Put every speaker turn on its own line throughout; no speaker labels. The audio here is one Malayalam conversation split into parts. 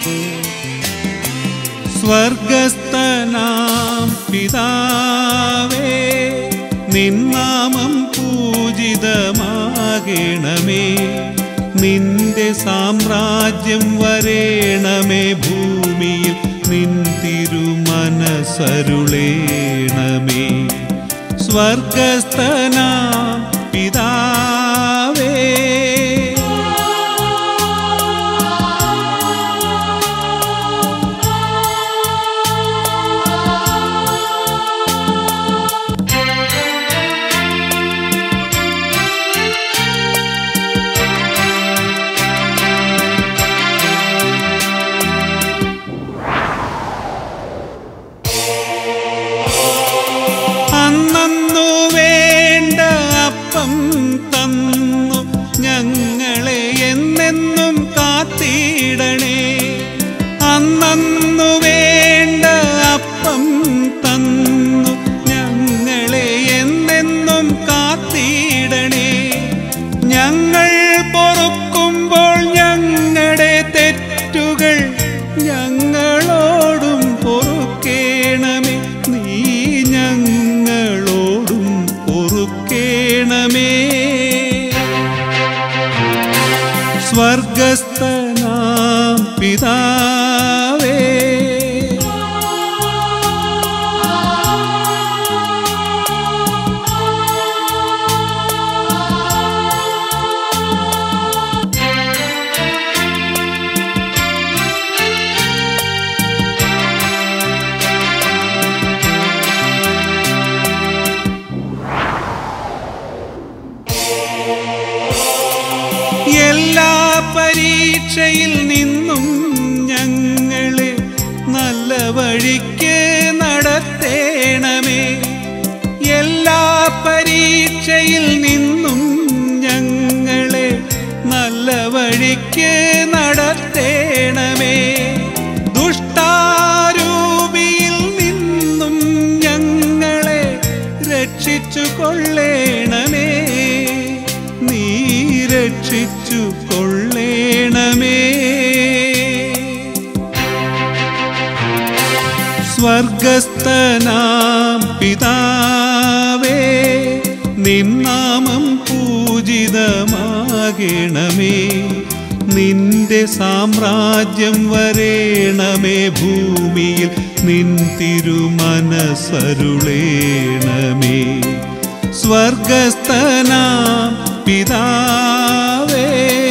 സ്വർഗസ്ഥനാം പിതാവേ നിന്നാമം പൂജിതമാകണമേ നിന്റെ സാമ്രാജ്യം വരേണമേ ഭൂമിയിൽ നിൻ തിരുമനസരുളേണമേ സ്വർഗസ്ഥനാം പിതാവേ അന്നു വേണ്ട അപ്പം തന്നു ഞങ്ങളെ എന്നെന്നും കാത്തിടണേ അന്നു വേണ്ട അപ്പം തന്നു ഞങ്ങളെ എന്നെന്നും കാത്തിടണേ ഞങ്ങൾ പൊറുക്കുമ്പോൾ ഞങ്ങളുടെ തെറ്റുകൾ ഞങ്ങളോടും പൊറുക്കേണമേ നീ ഞങ്ങളോടും പൊറുക്കേണമേ സ്വർഗസ്ഥനാം പിതാവേ എല്ലാ പരീക്ഷയിൽ നിന്നും ഞങ്ങളെ നല്ല വഴിക്ക് നടത്തേണമേ എല്ലാ പരീക്ഷയിൽ നിന്നും ഞങ്ങളെ നല്ല വഴിക്ക് നടത്തേണമേ ദുഷ്ടാരൂപിയിൽ നിന്നും ഞങ്ങളെ രക്ഷിച്ചു കൊള്ളേണമേ നീ രക്ഷിച്ചു കൊള്ളേണമേ സ്വർഗസ്ഥനാം പിതാവേ നിന്നാമം പൂജിതമാകണമേ നിന്റെ സാമ്രാജ്യം വരേണമേ ഭൂമിയിൽ നിൻ തിരുമനസരുളേണമേ സ്വർഗസ്ഥനാം പിതാവേ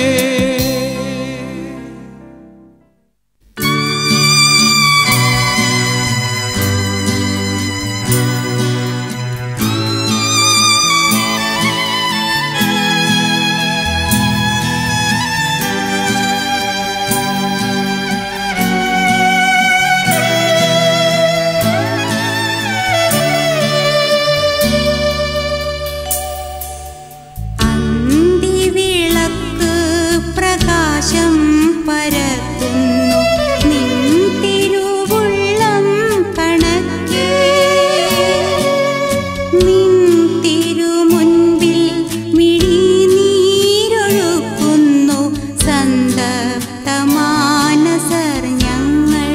അന്തിവിളക്ക് പ്രകാശം പരത്തുന്നു നിൻ തിരുവുള്ളം കണക്കേ നിൻ തിരുമുൻപിൽ മിഴിനീരൊഴുക്കുന്നു സന്തപ്തമാനസർ ഞങ്ങൾ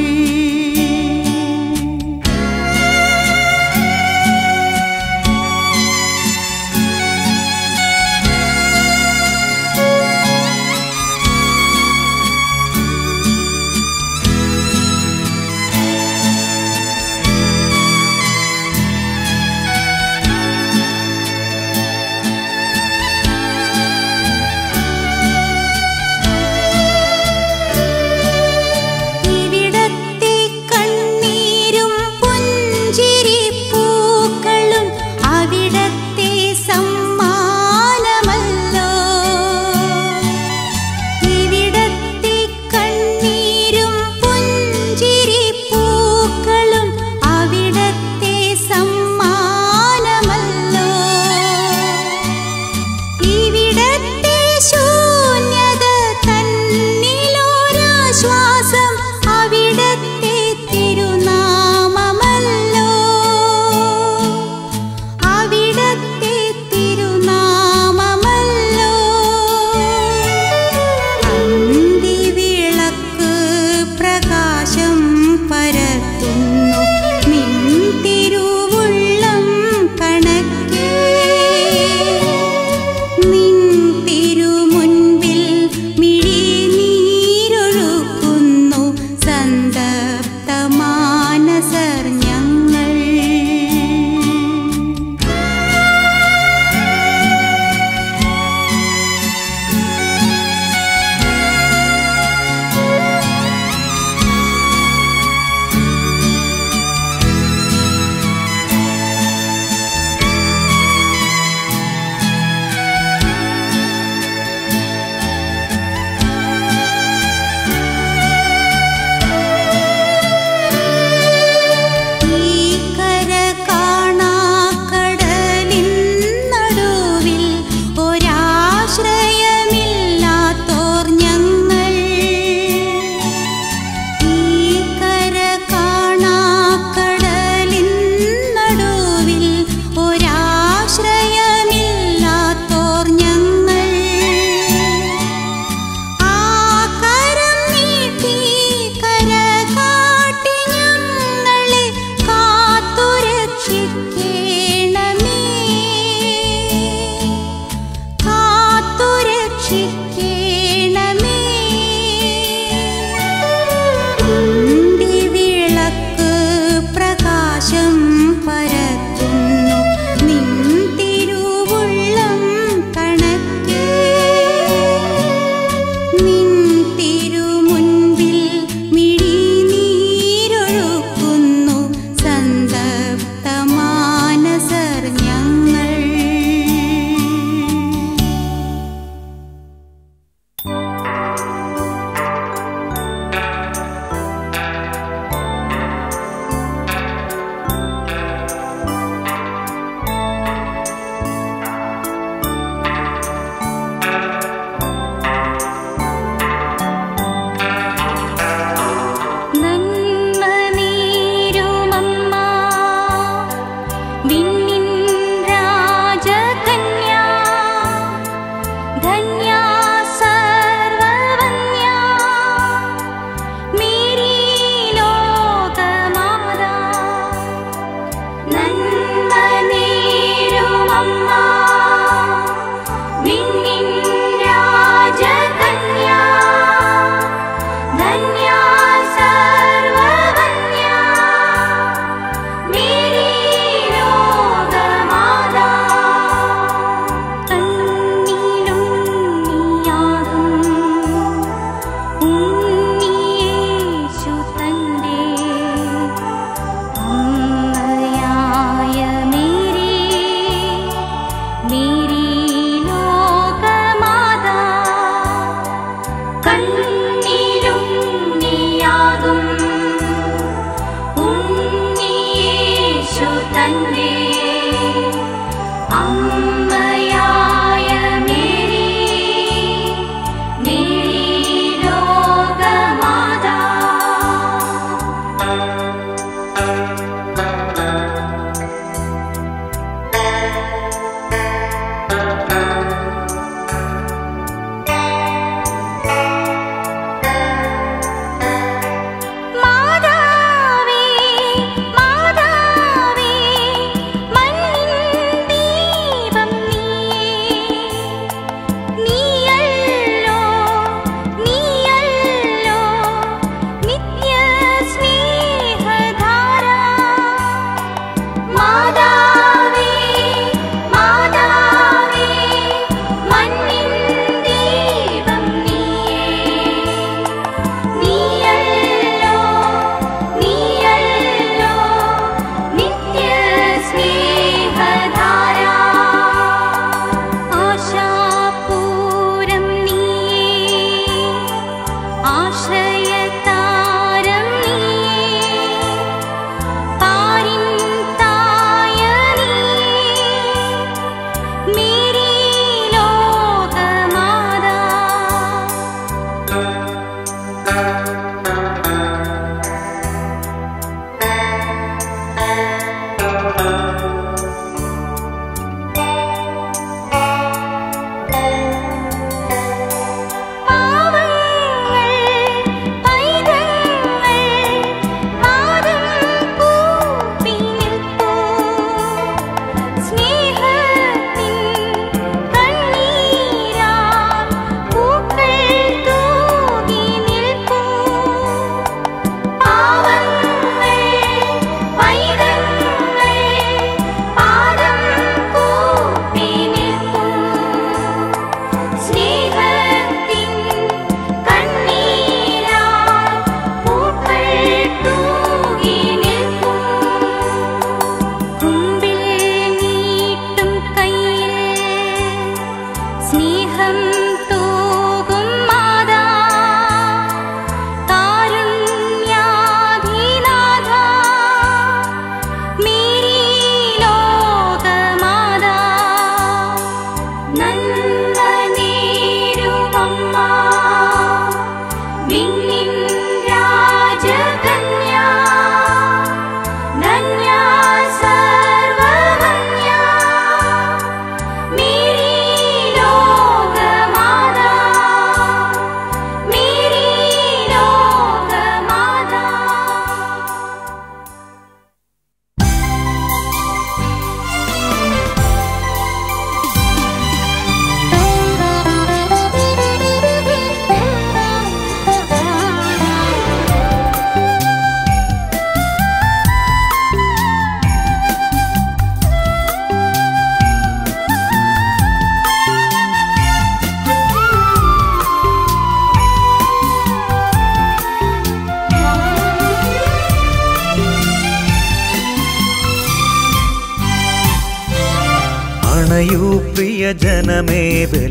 അണയൂ പ്രിയജനമേ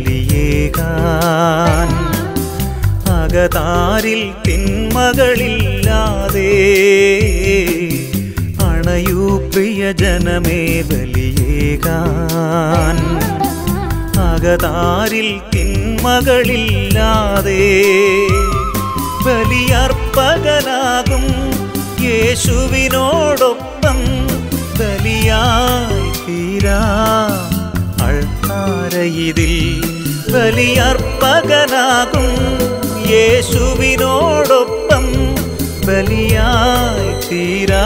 ബലിയേകാൻ അകതാരിൽ തിന്മകളില്ലാതെ അണയൂ പ്രിയജനമേ ബലിയേകാൻ അകതാരിൽ തിന്മകളില്ലാതെ ബലിയർപ്പകനാകും യേശുവിനോടൊപ്പം ബലിയായി തീരാ അൾത്താരയിതിൽ ബലിയർപ്പകനാകും യേശുവിനോടൊപ്പം ബലിയായി തീരാ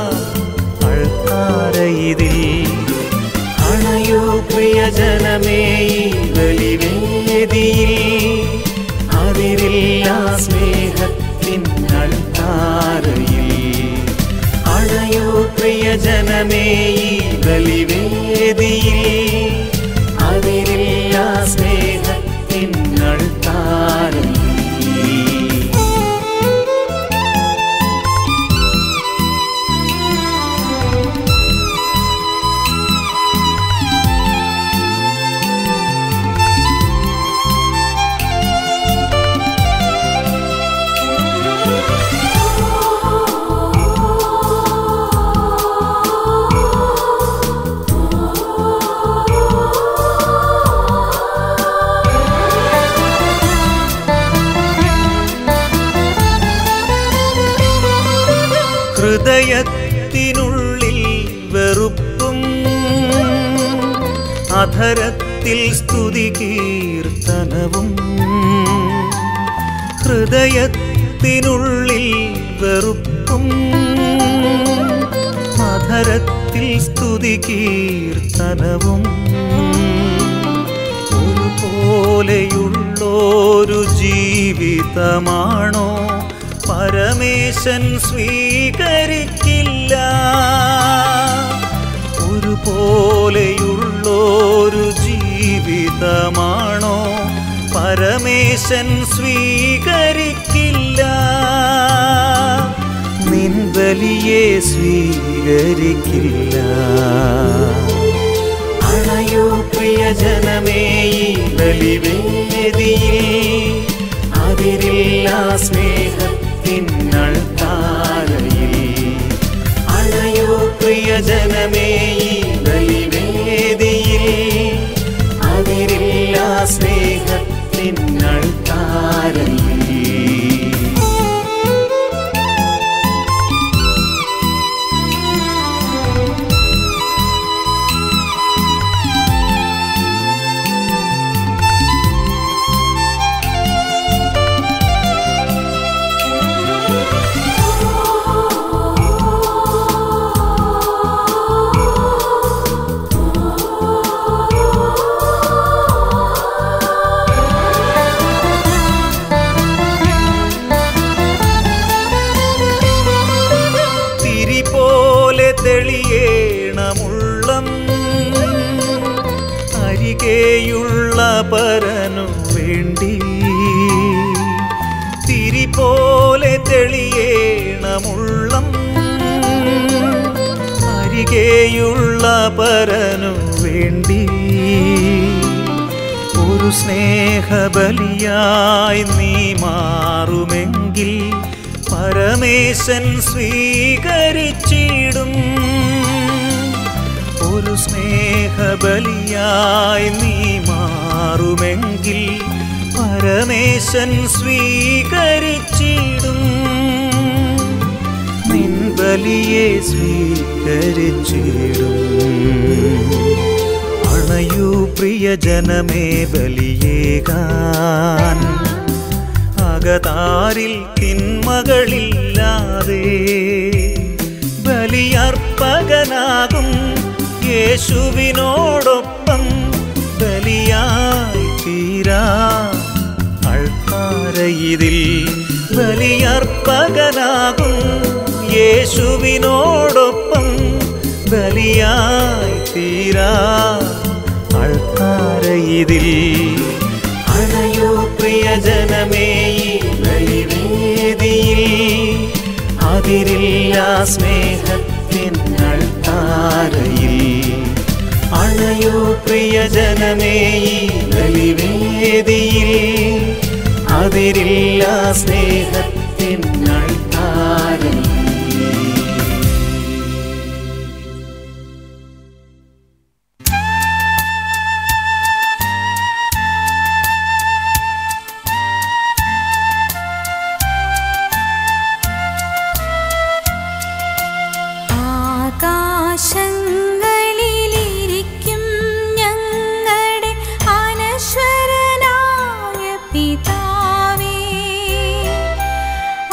അൾത്താരയിതിൽ അണയൂ പ്രിയജനമേ ഈ ബലിവേദിയിൽ അതിരില്ല സ്നേഹത്തിൻ അൾത്താരയിൽ അണയൂ പ്രിയജനമേ ഈ ബലിവേദിയിൽ അതിരില്ല സ്നേഹത്തിൻ അൾത്താരയിൽ ഹൃദയത്തിനുള്ളിൽ വെറുപ്പും അധരത്തിൽ സ്തുതി കീർത്തനവും ഹൃദയത്തിനുള്ളിൽ വെറുപ്പും അധരത്തിൽ സ്തുതി കീർത്തനവും ഒരുപോലെയുള്ളൊരു ജീവിതമാണോ പരമേശൻ സ്വീകരിക്കില്ല ഒരുപോലെയുള്ളൊരു ജീവിതമാണോ പരമേശൻ സ്വീകരിക്കില്ല നിൻ ബലിയെ സ്വീകരിക്കില്ല അണയോ പ്രിയജനമേ ഈ ബലിവേദിയിൽ അതിരില്ല സ്നേഹത്തിൻ അൾത്താരയിൽ അണയോ പ്രിയജനമേ ഈ ബലിവേദിയിൽ അതിരില്ല സ്നേഹത്തിൻ അൾത്താരയിൽ പരനു വേണ്ടി തിരി പോലെ തെളിയേണമുള്ളം അരികെയുള്ള പരനു വേണ്ടി ഒരു സ്നേഹബലിയായി നീ മാറുമെങ്കിൽ പരമേശൻ സ്വീകരിച്ചിടും ഒരു സ്നേഹബലിയായി നീ മാറുമെങ്കിൽ പരമേശൻ സ്വീകരിച്ചിടും നിൻ ബലിയെ സ്വീകരിച്ചിടും അണയൂ പ്രിയജനമേ ബലിയേകാൻ അകതാരിൽ തിന്മകളില്ലാതെ ബലിയർപ്പകനാകും യേശുവിനോടൊപ്പം ബലിയായി തീരാ അൾത്താരയിതിൽ ബലിയർപ്പകനാകും യേശുവിനോടൊപ്പം ബലിയായി തീരാ അൾത്താരയിതിൽ അണയോ പ്രിയജനമേ ഈ ബലിവേദിയിൽ അതിരില്ല സ്നേഹത്തിൻ അൾത്താരയിൽ അണയോ പ്രിയജനമേ ഈ ബലിവേദിയിൽ അതിരില്ല സ്നേഹത്തിൻ അൾത്താരയിൽ
ആകാശങ്ങളിലിരിക്കും ഞങ്ങളുടെ അനശ്വരനായ പിതാവേ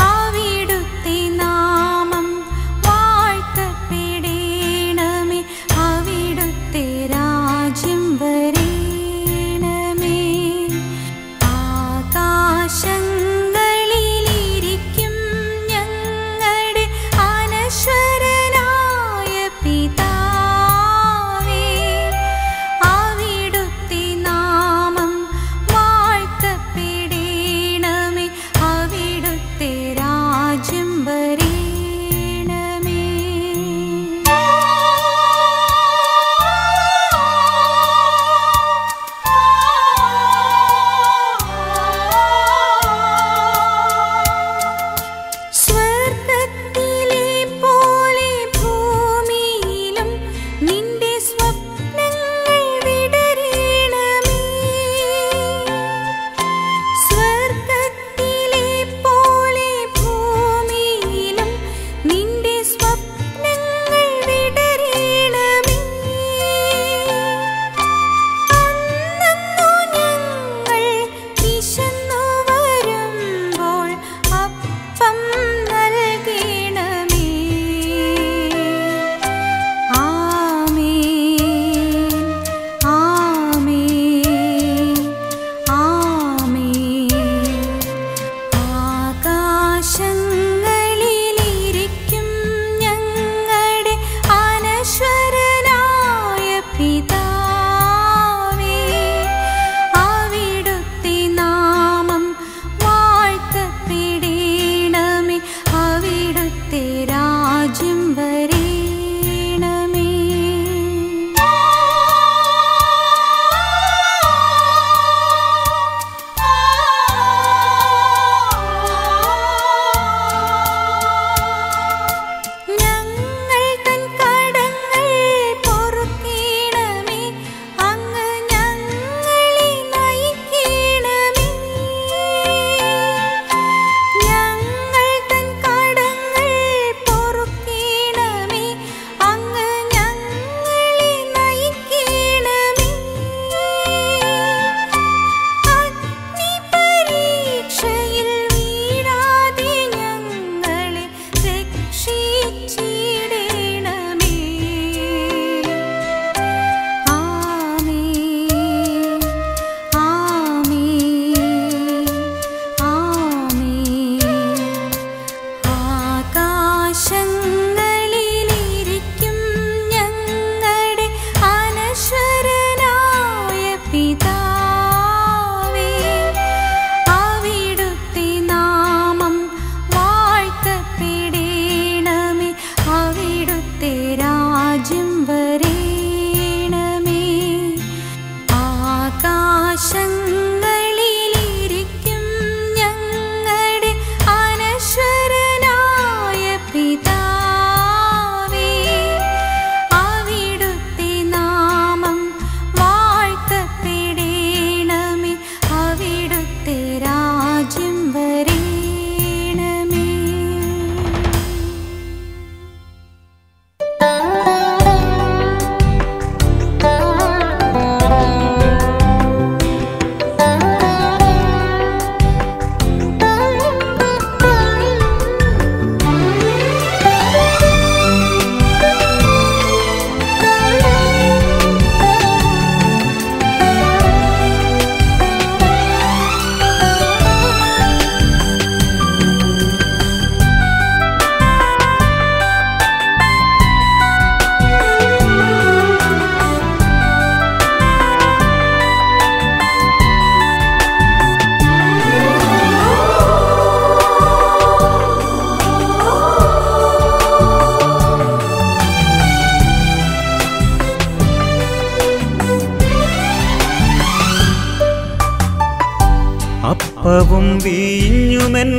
അപ്പവും വീഞ്ഞുമെൻ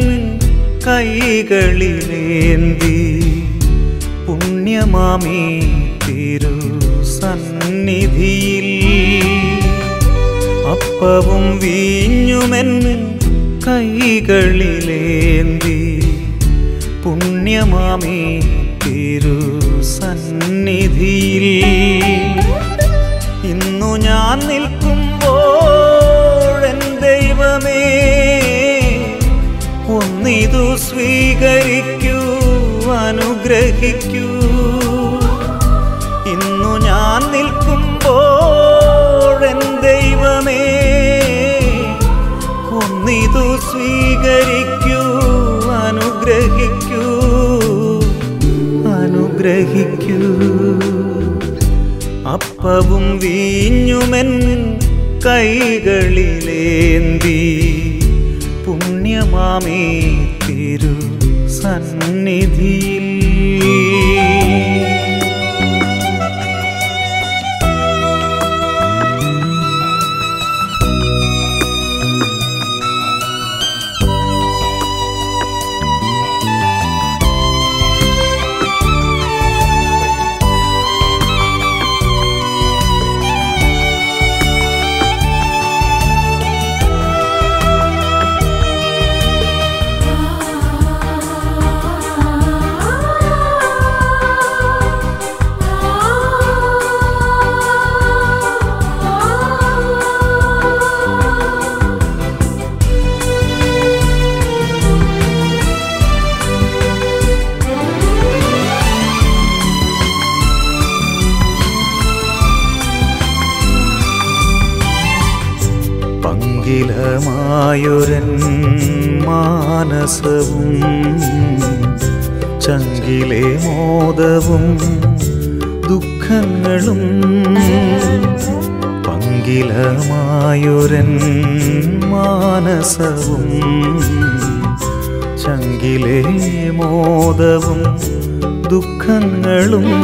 കൈകളിലേന്തി പുണ്യമാമി തിരു സന്നിധിയിൽ അപ്പവും വീഞ്ഞുമെൻ കൈകളിലേന്തി പുണ്യമാമി തിരു സന്നിധിയിൽ ഇന്നു ഞാൻ നിൽക്കുമ്പോൾ എൻ ദൈവമേ ഒന്നിതു സ്വീകരിക്കൂ അനുഗ്രഹിക്കൂ ഇന്നു ഞാൻ നിൽക്കുമ്പോൾ എൻ ദൈവമേ ഒന്നിതു സ്വീകരിക്കൂ അനുഗ്രഹിക്കൂ അനുഗ്രഹിക്കൂ അപ്പവും വീഞ്ഞുമെൻ കൈകളിലേന്തി പുണ്യമാമേ തിരു സന്നിധിയിൽ പങ്കിലമായൊരൻ മാനസവും ചങ്കിലെ മോദവും ദുഃഖങ്ങളും പങ്കിലമായൊരൻ മാനസവും ചങ്കിലെ മോദവും ദുഃഖങ്ങളും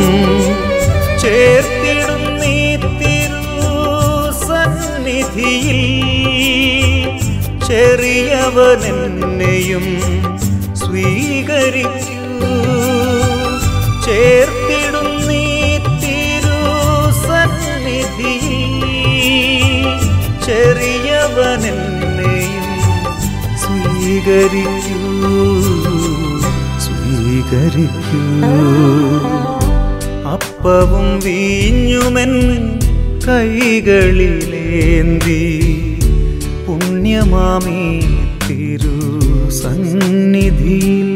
ചേർത്തിടും നീ തിരു സന്നിധിയിൽ ചെറിയവനെന്നെയും സ്വീകരിക്കൂ ചേർത്തിടും നീ തിരു സന്നിധിയിൽ ചെറിയവനെന്നെയും സ്വീകരിക്കൂ സ്വീകരിക്കൂ അപ്പവും വീഞ്ഞുമെൻ കൈകളിലേന്തി പുണ്യമാമി തിരു സന്നിധിയിൽ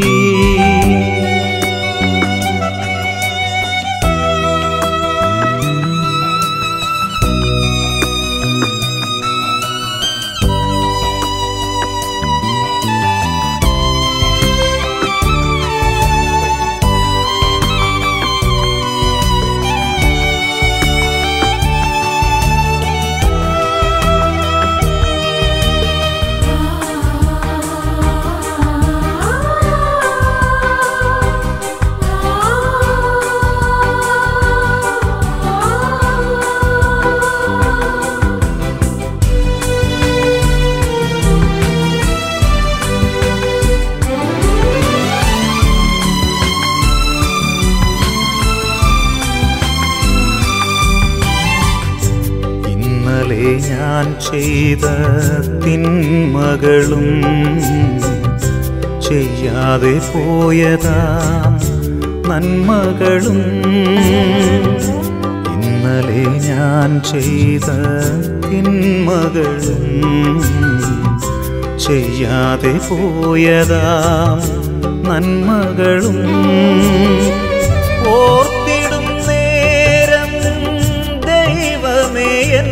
ഇന്നലെ ഞാൻ ചെയ്ത തിന്മകളും ചെയ്യാതെ പോയതാ നന്മകളും ഇന്നലെ ഞാൻ ചെയ്ത തിന്മകളും ചെയ്യാതെ പോയതാ നന്മകളും ഓർത്തിടും നേരം ദൈവമേ എൻ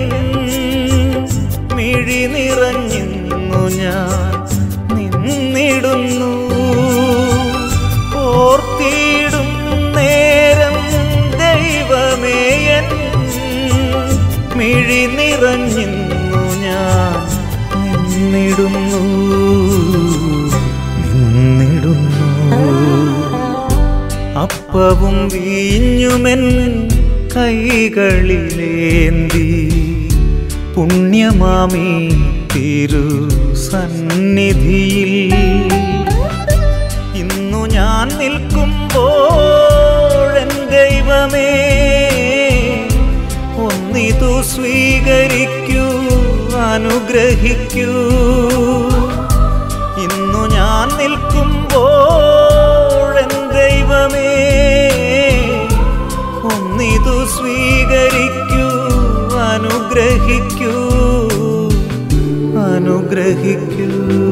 മിഴി നിറഞ്ഞിന്നു ഞാൻ നിന്നിടുന്നു ഓർത്തിടും നേരം ദൈവമേ എൻ മിഴി നിറഞ്ഞിന്നു ഞാൻ നിന്നിടുന്നു നിന്നിടുന്നു അപ്പവും വീഞ്ഞുമെൻ കൈകളിലേന്തി പുണ്യമാമി തിരു തിരുസന്നിധിയിൽ ഇന്നു ഞാൻ നിൽക്കുമ്പോഴൻ ദൈവമേ ഒന്നിതു സ്വീകരിക്കൂ അനുഗ്രഹിക്കൂ ഇന്നു ഞാൻ നിൽക്കുമ്പോഴൻ ദൈവമേ ഒന്നിതു സ്വീകരിക്കൂ അനുഗ്രഹിക്കൂ അനുഗ്രഹിക്കൂ